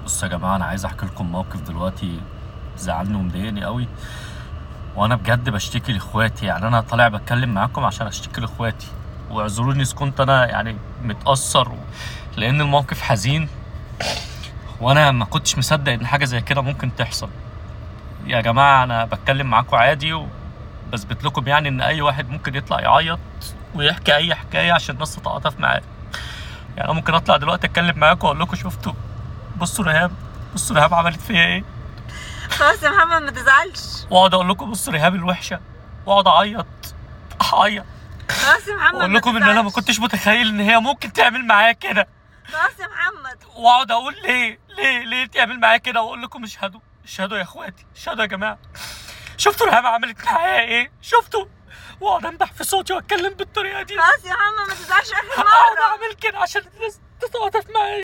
بصوا يا جماعه انا عايز احكي لكم موقف دلوقتي زعلني ومضايقني قوي وانا بجد بشتكي لاخواتي يعني انا طالع بتكلم معاكم عشان اشتكي لاخواتي واعذروني اذا كنت انا يعني متاثر و... لان الموقف حزين وانا ما كنتش مصدق ان حاجه زي كده ممكن تحصل يا جماعه انا بتكلم معاكم عادي وبثبت لكم يعني ان اي واحد ممكن يطلع يعيط ويحكي اي حكايه عشان الناس تتعاطف معاه يعني انا ممكن اطلع دلوقتي اتكلم معاكم واقول لكم شفتوا بصوا ريهام بصوا ريهام عملت فيا ايه خلاص يا محمد ما تزعلش واقعد اقول لكم بصوا ريهام الوحشه واقعد اعيط اعيط خلاص يا محمد واقول ما لكم ان انا ما تزعلش. كنتش متخيل ان هي ممكن تعمل معايا كده خلاص يا محمد واقعد اقول ليه ليه ليه تعمل معايا كده واقول لكم اشهدوا اشهدوا يا اخواتي اشهدوا يا جماعه شفتوا ريهام عملت معايا ايه شفتوا واقعد انبح في صوتي واتكلم بالطريقه دي خلاص يا محمد ما تزعلش اخر اقعد مره اعمل كده عشان الناس تتعاطف معايا